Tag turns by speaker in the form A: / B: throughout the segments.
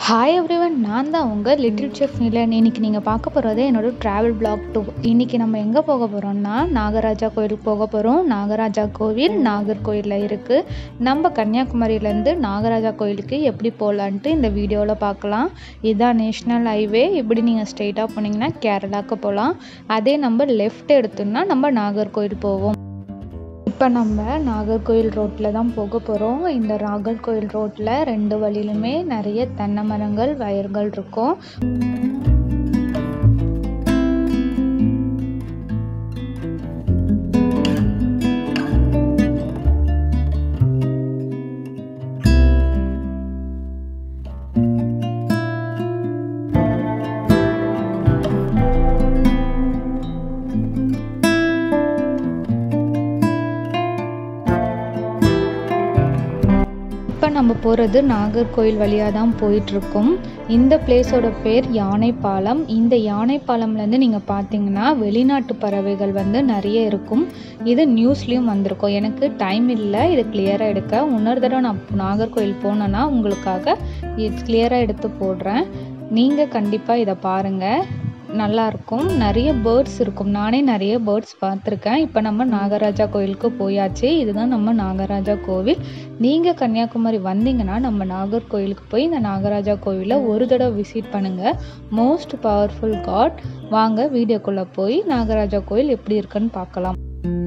A: hi everyone நான் தான் உங்கள் லிட்டில் செஃப் நிலன் இன்னைக்கு நீங்கள் பார்க்க போகிறது என்னோட ட்ராவல் பிளாக் டூ இன்றைக்கி நம்ம எங்கே போக போகிறோம்னா நாகராஜா கோயிலுக்கு போக போகிறோம் நாகராஜா கோவில் நாகர்கோயிலில் இருக்குது நம்ம கன்னியாகுமரியிலேருந்து நாகராஜா கோயிலுக்கு எப்படி போகலான்ட்டு இந்த வீடியோவில் பார்க்கலாம் இதுதான் நேஷ்னல் ஹைவே இப்படி நீங்கள் ஸ்ட்ரெயிட்டாக போனீங்கன்னா கேரளாவுக்கு போகலாம் அதே நம்ம லெஃப்ட் எடுத்தோம்னா நம்ம நாகர்கோயில் போவோம் இப்போ நம்ம நாகர்கோயில் ரோட்டில் தான் போக போகிறோம் இந்த நாகர்கோயில் ரோட்டில் ரெண்டு வழியிலுமே நிறைய தென்னை மரங்கள் வயல்கள் இருக்கும் இப்போ நம்ம போகிறது நாகர்கோயில் வழியாக தான் போயிட்டுருக்கோம் இந்த பிளேஸோட பேர் யானைப்பாலம் இந்த யானைப்பாலம்லேருந்து நீங்கள் பார்த்தீங்கன்னா வெளிநாட்டு பறவைகள் வந்து நிறைய இருக்கும் இது நியூஸ்லேயும் வந்திருக்கும் எனக்கு டைம் இல்லை இது கிளியராக எடுக்க இன்னொரு தடவை நான் நாகர்கோயில் போனேன்னா உங்களுக்காக இது கிளியராக எடுத்து போடுறேன் நீங்கள் கண்டிப்பாக இதை பாருங்கள் நல்லாயிருக்கும் நிறைய பேர்ட்ஸ் இருக்கும் நானே நிறைய பேர்ட்ஸ் பார்த்துருக்கேன் இப்போ நம்ம நாகராஜா கோயிலுக்கு போயாச்சு இதுதான் நம்ம நாகராஜா கோவில் நீங்கள் கன்னியாகுமரி வந்தீங்கன்னா நம்ம நாகர்கோயிலுக்கு போய் இந்த நாகராஜா கோவிலை ஒரு தடவை விசிட் பண்ணுங்கள் மோஸ்ட் பவர்ஃபுல் காட் வாங்க வீடியோக்குள்ளே போய் நாகராஜா கோயில் எப்படி இருக்குன்னு பார்க்கலாம்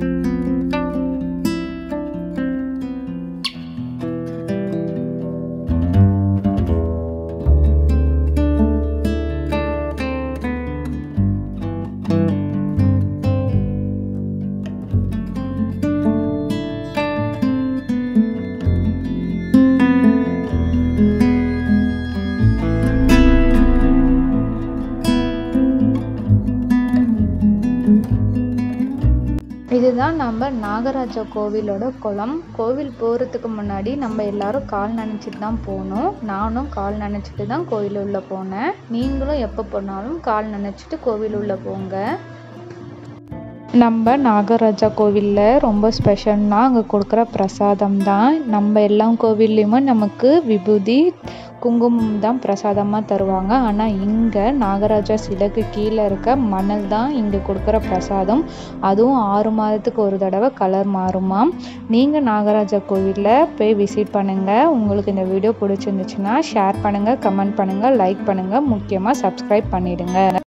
A: இதுதான் நம்ம நாகராஜா கோவிலோட குளம் கோவில் போகிறதுக்கு முன்னாடி நம்ம எல்லாரும் கால் நனைச்சிட்டு தான் போனோம் நானும் கால் நனைச்சிட்டு தான் கோவில் உள்ளே போனேன் நீங்களும் எப்போ போனாலும் கால் நனைச்சிட்டு கோவில் உள்ளே போங்க நம்ம நாகராஜா கோவிலில் ரொம்ப ஸ்பெஷல்னா அங்கே கொடுக்குற பிரசாதம் தான் நம்ம எல்லா கோவில்லையுமே நமக்கு விபூதி குங்குமம் தான் பிரசாதமாக தருவாங்க ஆனால் இங்கே நாகராஜா சிலைக்கு கீழே இருக்க மணல் தான் இங்கே கொடுக்குற பிரசாதம் அதுவும் ஆறு மாதத்துக்கு ஒரு தடவை கலர் மாறுமாம் நீங்கள் நாகராஜா கோவிலில் போய் விசிட் பண்ணுங்கள் உங்களுக்கு இந்த வீடியோ பிடிச்சிருந்துச்சுன்னா ஷேர் பண்ணுங்கள் கமெண்ட் பண்ணுங்கள் லைக் பண்ணுங்கள் முக்கியமாக சப்ஸ்கிரைப் பண்ணிவிடுங்க